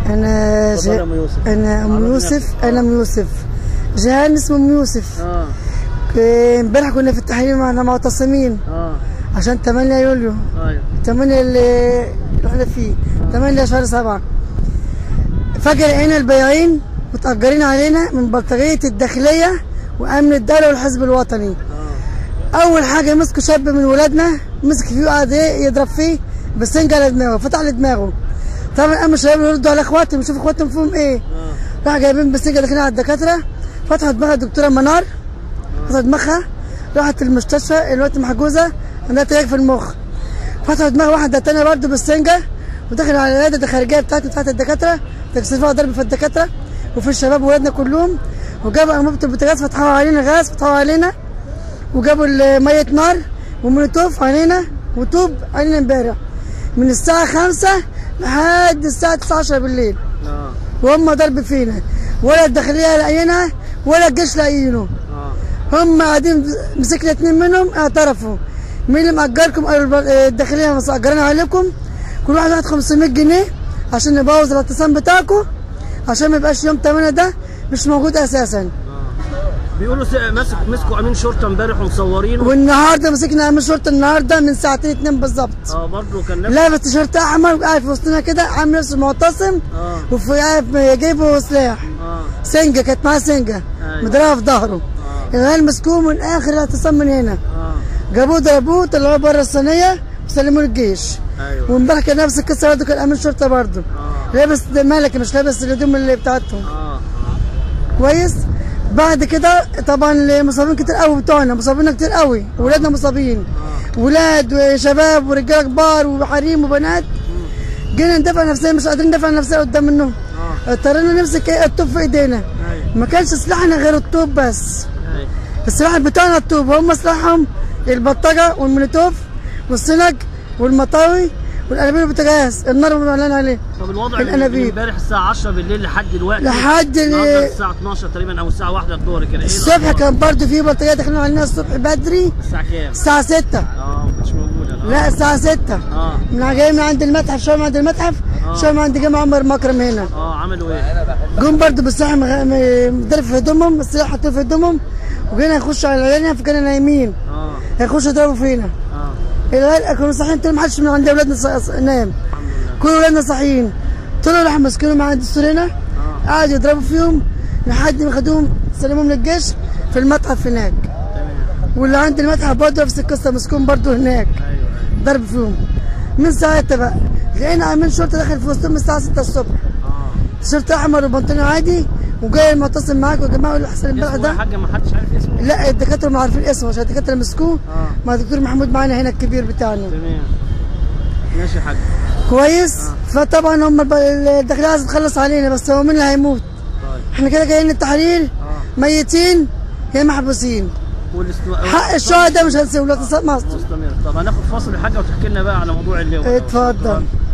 انا اتفضل يا ج... ام يوسف انا ام عرفنا يوسف نفسك. انا ام يوسف جهان اسمه ام يوسف اه ك- امبارح كنا في التحرير معنا معتصمين اه عشان 8 يوليو ايوه 8 اللي اللي احنا فيه 8 شهر 7 فجأة لقينا البياعين متأجرين علينا من بلطجية الداخلية وأمن الدولة والحزب الوطني اه أول حاجة مسكوا شاب من ولادنا مسك فيه وقعد إيه يضرب فيه بالسنجة على دماغه فتح على دماغه طبعا قام الشباب يردوا على إخواتهم يشوفوا إخواتهم فيهم إيه اه راح جايبين بالسنجة داخلين على الدكاترة فتحوا دماغ الدكتورة منار فتحوا دماغها راحت المستشفى الوقت محجوزة عندها تياج في المخ فتحوا دماغ واحدة تانية برضه بالسنجة ودخل على العيادة الخارجية بتاعتنا بتاعت الدكاترة تكسير فيها ضرب في الدكاترة وفي الشباب ولادنا كلهم وجابوا أنبوبة البوتاجاز فتحوها علينا غاز فتحوها علينا وجابوا ال- مية نار ومولوتوف علينا وطوب علينا امبارح من الساعة خمسة لحد الساعة 19 بالليل اه وهم ضرب فينا ولا الداخلية لاقيينها ولا الجيش لاقيينه اه هم قاعدين مسكنا اتنين منهم اعترفوا مين اللي مأجركم قالوا الب- الداخلية مأجرين عليكم كل واحد واخد 500 جنيه عشان نبوظ الاعتصام بتاعكم عشان ما يبقاش يوم 8 ده مش موجود اساسا بيقولوا س- مسك مسكوا امين شرطه امبارح ومصورينه والنهارده مسكنا امين شرطه النهارده من ساعتين اتنين بالظبط اه برضه كان نفس لابس تيشيرت احمر وقاعد في وسطنا كده عامل نفسه معتصم اه وفي قاعد جايبه سلاح اه سنجه كانت معاه سنجه أيوة. مضربها في ظهره اه العيال مسكوه من اخر الاعتصام من هنا اه جابوه ضربوه طلعوه بره الصينيه وسلموه للجيش ايوه وامبارح كان نفس القصه برضه كان امين شرطه برضه اه لابس ملكي مش لابس الهدوم اللي بتاعتهم اه كويس بعد كده طبعا المصابين كتير قوي بتوعنا مصابين كتير قوي ولادنا مصابين ولاد وشباب ورجاله كبار وحريم وبنات جينا ندافع نفسنا مش قادرين ندافع نفسنا قدام منهم اه اضطرينا نمسك ايه الطوب في ايدينا ايوه ما كانش سلاحنا غير الطوب بس ايوه السلاح بتاعنا الطوب هم سلاحهم البطاقه والمولوتوف والسنج والمطاوي والانابيب البوتاجاز النار معلن عليه طب الوضع من الأنابيب. من امبارح الساعه 10 بالليل لحد دلوقتي لحد ال- النهارده الساعه 12 تقريبا او الساعه 1 الظهر كده ايه الصبح الأخبار؟ كان برضه في بلطجيه داخلين علينا الصبح بدري الساعه كام؟ الساعه 6 اه ما كانتش موجوده لا لا الساعه 6 اه من جاي من عند المتحف شويه من عند المتحف شويه من عند جامع عمر مكرم هنا اه عملوا ايه؟ جم برضه بالسلاح مغ- م- مضرب في هدومهم السلاح حطوه في هدومهم وجينا نخش على العيال فكنا نايمين اه هيخشوا يضربوا فينا اه العيال كانوا صاحيين طول ما حدش من عند اولادنا ص- ص- نام الحمد لله كل اولادنا صاحيين طلعوا راحوا ماسكينهم عند السرينه اه قعدوا يضربوا فيهم لحد ما خدوهم سلموهم للجيش في المتحف هناك تمام واللي عند المتحف برضه نفس القصه مسكوهم برضه هناك ايوه ايوه ضرب فيهم من ساعتها بقى لقينا امين شرطه داخل في وسطهم الساعه 6 الصبح اه تيشيرت احمر وبنطلون عادي وجاي المتصل معاك يا جماعه اللي حصل امبارح اسمه إيه يا ده حاجه ما حدش عارف اسمه؟ لا الدكاتره ما عارفين اسمه عشان الدكاتره مسكوه اه مع الدكتور محمود معانا هنا الكبير بتاعنا تمام ماشي يا حاج كويس فطبعا هم الب- الداخليه عايزه تخلص علينا بس هو مين اللي هيموت طيب احنا كده جايين التحرير اه ميتين يا محبوسين والاستو... حق الشهداء مش هنسيبه لا تصاب مصر مستمر طب هناخد فاصل يا حاجه وتحكي لنا بقى على موضوع اللي اتفضل